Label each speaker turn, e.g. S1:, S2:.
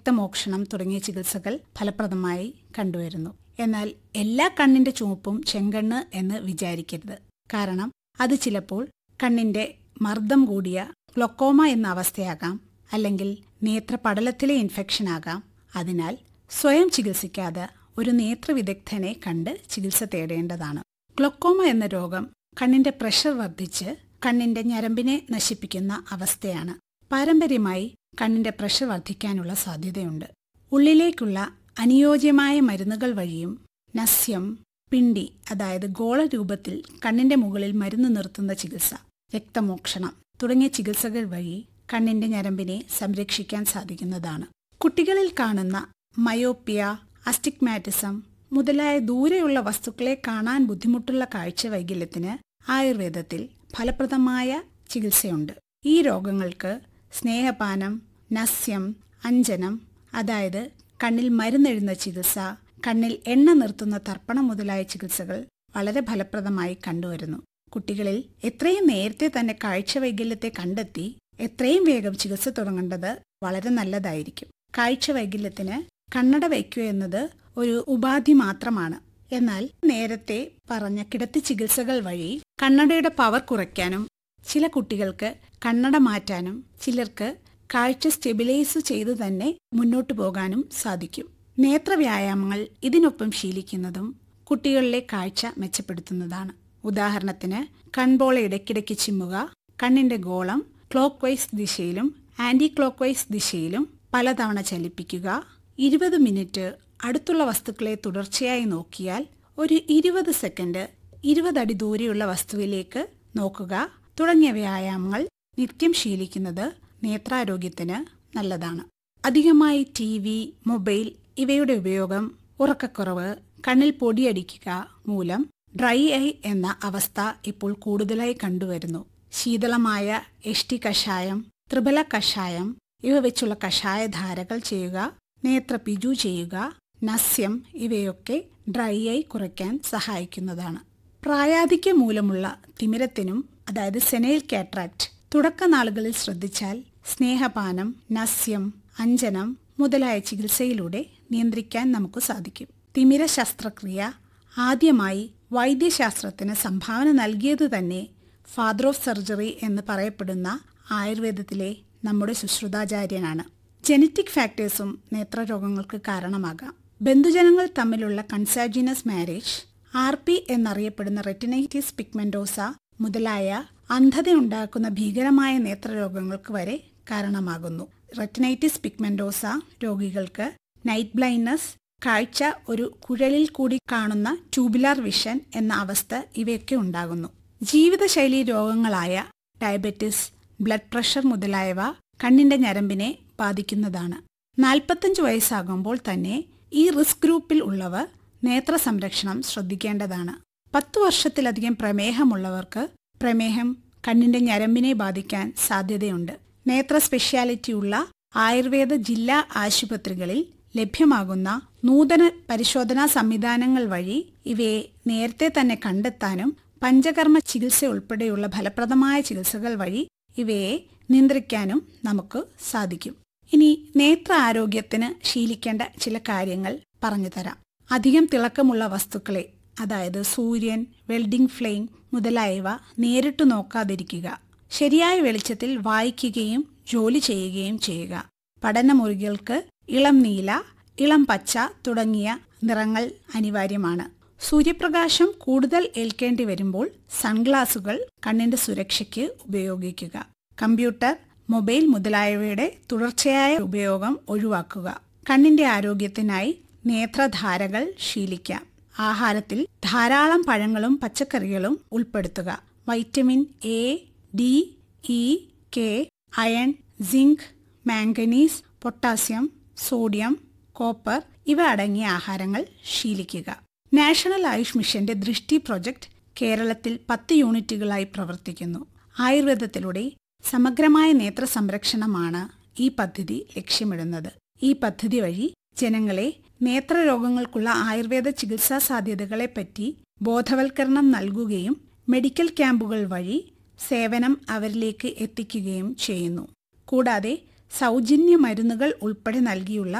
S1: രക്തമോക്ഷണം തുടങ്ങിയ ചികിത്സകൾ ഫലപ്രദമായി കണ്ടുവരുന്നു എന്നാൽ എല്ലാ കണ്ണിന്റെ ചുവപ്പും ചെങ്കണ്ണ് എന്ന് വിചാരിക്കരുത് കാരണം അത് ചിലപ്പോൾ കണ്ണിന്റെ മർദ്ദം കൂടിയ ഗ്ലൊക്കോമ എന്ന അവസ്ഥയാകാം അല്ലെങ്കിൽ നേത്രപടലത്തിലെ ഇൻഫെക്ഷൻ ആകാം അതിനാൽ സ്വയം ചികിത്സിക്കാതെ ഒരു നേത്രവിദഗ്ധനെ കണ്ട് ചികിത്സ തേടേണ്ടതാണ് ഗ്ലൊക്കോമ എന്ന രോഗം കണ്ണിന്റെ പ്രഷർ വർദ്ധിച്ച് കണ്ണിന്റെ ഞരമ്പിനെ നശിപ്പിക്കുന്ന അവസ്ഥയാണ് പാരമ്പര്യമായി കണ്ണിന്റെ പ്രഷർ വർദ്ധിക്കാനുള്ള സാധ്യതയുണ്ട് ഉള്ളിലേക്കുള്ള അനുയോജ്യമായ മരുന്നുകൾ വഴിയും നസ്യം പിണ്ടി അതായത് ഗോളരൂപത്തിൽ കണ്ണിന്റെ മുകളിൽ മരുന്ന് നിർത്തുന്ന ചികിത്സ രക്തമോക്ഷണം തുടങ്ങിയ ചികിത്സകൾ വഴി കണ്ണിന്റെ ഞരമ്പിനെ സംരക്ഷിക്കാൻ സാധിക്കുന്നതാണ് കുട്ടികളിൽ കാണുന്ന മയോപ്പിയ അസ്റ്റിഗ്മാറ്റിസം മുതലായ ദൂരെയുള്ള വസ്തുക്കളെ കാണാൻ ബുദ്ധിമുട്ടുള്ള കാഴ്ച വൈകല്യത്തിന് ആയുർവേദത്തിൽ ഫലപ്രദമായ ചികിത്സയുണ്ട് ഈ രോഗങ്ങൾക്ക് സ്നേഹപാനം നസ്യം അഞ്ജനം അതായത് കണ്ണിൽ മരുന്നെഴുന്ന ചികിത്സ കണ്ണിൽ എണ്ണ നിർത്തുന്ന തർപ്പണം മുതലായ ചികിത്സകൾ വളരെ ഫലപ്രദമായി കണ്ടുവരുന്നു കുട്ടികളിൽ എത്രയും നേരത്തെ തന്നെ കാഴ്ച വൈകല്യത്തെ കണ്ടെത്തി എത്രയും വേഗം ചികിത്സ തുടങ്ങേണ്ടത് വളരെ നല്ലതായിരിക്കും കാഴ്ച വൈകല്യത്തിന് കണ്ണട വയ്ക്കുക എന്നത് ഒരു ഉപാധി മാത്രമാണ് എന്നാൽ നേരത്തെ പറഞ്ഞ കിടത്തി ചികിത്സകൾ വഴി കണ്ണടയുടെ പവർ കുറയ്ക്കാനും ചില കുട്ടികൾക്ക് കണ്ണട മാറ്റാനും ചിലർക്ക് കാഴ്ച സ്റ്റെബിലൈസ് ചെയ്തു തന്നെ മുന്നോട്ടു പോകാനും സാധിക്കും നേത്രവ്യായാമങ്ങൾ ഇതിനൊപ്പം ശീലിക്കുന്നതും കുട്ടികളിലെ കാഴ്ച മെച്ചപ്പെടുത്തുന്നതാണ് ഉദാഹരണത്തിന് കൺപോള ഇടയ്ക്കിടയ്ക്ക് ചിമ്മുക കണ്ണിന്റെ ഗോളം ക്ലോക്ക് വൈസ് ദിശയിലും ആന്റി ക്ലോക്ക് വൈസ് ദിശയിലും പലതവണ ചലിപ്പിക്കുക ഇരുപത് മിനിറ്റ് അടുത്തുള്ള വസ്തുക്കളെ തുടർച്ചയായി നോക്കിയാൽ ഒരു ഇരുപത് സെക്കൻഡ് ഇരുപതടി ദൂരെയുള്ള വസ്തുവിലേക്ക് നോക്കുക തുടങ്ങിയ വ്യായാമങ്ങൾ നിത്യം ശീലിക്കുന്നത് നേത്രാരോഗ്യത്തിന് നല്ലതാണ് അധികമായി ടി വി മൊബൈൽ ഇവയുടെ ഉപയോഗം ഉറക്കക്കുറവ് കണ്ണിൽ പൊടിയടിക്കുക മൂലം ഡ്രൈ ഐ എന്ന അവസ്ഥ ഇപ്പോൾ കൂടുതലായി കണ്ടുവരുന്നു ശീതളമായ എഷ്ടി കഷായം ത്രിബല കഷായം ഇവ വെച്ചുള്ള കഷായധാരകൾ ചെയ്യുക നേത്രപിജു ചെയ്യുക നസ്യം ഇവയൊക്കെ ഡ്രൈ ഐ കുറയ്ക്കാൻ സഹായിക്കുന്നതാണ് പ്രായാധിക്യം മൂലമുള്ള തിമിരത്തിനും അതായത് സെനൈൽ കാട്രാക്ട് തുടക്കനാളുകളിൽ ശ്രദ്ധിച്ചാൽ സ്നേഹപാനം നസ്യം അഞ്ജനം മുതലായ ചികിത്സയിലൂടെ നിയന്ത്രിക്കാൻ നമുക്ക് സാധിക്കും തിമിര ശസ്ത്രക്രിയ ആദ്യമായി വൈദ്യശാസ്ത്രത്തിന് സംഭാവന നൽകിയത് തന്നെ ഫാദർ ഓഫ് സർജറി എന്ന് പറയപ്പെടുന്ന ആയുർവേദത്തിലെ നമ്മുടെ സുശ്രുതാചാര്യനാണ് ജനറ്റിക് ഫാക്ടേഴ്സും നേത്രരോഗങ്ങൾക്ക് കാരണമാകാം ബന്ധുജനങ്ങൾ തമ്മിലുള്ള കൺസാജിനസ് മാരേജ് ആർ പി എന്നറിയപ്പെടുന്ന റെറ്റിനൈറ്റിസ് പിഗ്മെന്റോസ മുതലായ അന്ധതയുണ്ടാക്കുന്ന ഭീകരമായ നേത്രരോഗങ്ങൾക്ക് വരെ കാരണമാകുന്നു റെറ്റിനൈറ്റിസ് പിഗ്മെന്റോസ രോഗികൾക്ക് നൈറ്റ് ബ്ലൈൻഡ്നസ് കാഴ്ച ഒരു കുഴലിൽ കൂടി കാണുന്ന ട്യൂബുലാർ വിഷൻ എന്ന അവസ്ഥ ഇവയൊക്കെ ഉണ്ടാകുന്നു ജീവിതശൈലി രോഗങ്ങളായ ഡയബറ്റിസ് ബ്ലഡ് പ്രഷർ മുതലായവ കണ്ണിന്റെ ഞരമ്പിനെ ബാധിക്കുന്നതാണ് നാൽപ്പത്തഞ്ച് വയസ്സാകുമ്പോൾ തന്നെ ഈ റിസ്ക് ഗ്രൂപ്പിൽ ഉള്ളവർ നേത്ര സംരക്ഷണം ശ്രദ്ധിക്കേണ്ടതാണ് പത്തു വർഷത്തിലധികം പ്രമേഹമുള്ളവർക്ക് പ്രമേഹം കണ്ണിന്റെ ഞരമ്പിനെ ബാധിക്കാൻ സാധ്യതയുണ്ട് നേത്ര സ്പെഷ്യാലിറ്റിയുള്ള ആയുർവേദ ജില്ലാ ആശുപത്രികളിൽ ലഭ്യമാകുന്ന നൂതന പരിശോധനാ സംവിധാനങ്ങൾ വഴി ഇവയെ നേരത്തെ തന്നെ കണ്ടെത്താനും പഞ്ചകർമ്മ ചികിത്സ ഉൾപ്പെടെയുള്ള ഫലപ്രദമായ ചികിത്സകൾ വഴി ഇവയെ നിയന്ത്രിക്കാനും നമുക്ക് സാധിക്കും ഇനി നേത്ര ആരോഗ്യത്തിന് ശീലിക്കേണ്ട ചില കാര്യങ്ങൾ പറഞ്ഞു തരാം അധികം തിളക്കമുള്ള വസ്തുക്കളെ അതായത് സൂര്യൻ വെൽഡിംഗ് ഫ്ലെയിം മുതലായവ നേരിട്ട് നോക്കാതിരിക്കുക ശരിയായ വെളിച്ചത്തിൽ വായിക്കുകയും ജോലി ചെയ്യുകയും ചെയ്യുക പഠനമുറികൾക്ക് ഇളം നീല ഇളം പച്ച തുടങ്ങിയ നിറങ്ങൾ അനിവാര്യമാണ് സൂര്യപ്രകാശം കൂടുതൽ ഏൽക്കേണ്ടി വരുമ്പോൾ സൺഗ്ലാസുകൾ കണ്ണിന്റെ സുരക്ഷയ്ക്ക് ഉപയോഗിക്കുക കമ്പ്യൂട്ടർ മൊബൈൽ മുതലായവയുടെ തുടർച്ചയായ ഉപയോഗം ഒഴിവാക്കുക കണ്ണിന്റെ ആരോഗ്യത്തിനായി നേത്രധാരകൾ ശീലിക്കാം ആഹാരത്തിൽ ധാരാളം പഴങ്ങളും പച്ചക്കറികളും ഉൾപ്പെടുത്തുക vitamin A D E K iron zinc manganese potassium sodium copper ഇവ അടങ്ങിയ ആഹാരങ്ങൾ ശീലിക്കുക നാഷണൽ ആയുഷ് മിഷന്റെ ദൃഷ്ടി പ്രൊജക്ട് കേരളത്തിൽ പത്ത് യൂണിറ്റുകളായി പ്രവർത്തിക്കുന്നു ആയുർവേദത്തിലൂടെ സമഗ്രമായ നേത്ര സംരക്ഷണമാണ് ഈ പദ്ധതി ലക്ഷ്യമിടുന്നത് ഈ പദ്ധതി വഴി ജനങ്ങളെ നേത്രരോഗങ്ങൾക്കുള്ള ആയുർവേദ ചികിത്സാ സാധ്യതകളെപ്പറ്റി ബോധവൽക്കരണം നൽകുകയും മെഡിക്കൽ ക്യാമ്പുകൾ വഴി സേവനം അവരിലേക്ക് എത്തിക്കുകയും ചെയ്യുന്നു കൂടാതെ സൗജന്യ മരുന്നുകൾ ഉൾപ്പെടെ നൽകിയുള്ള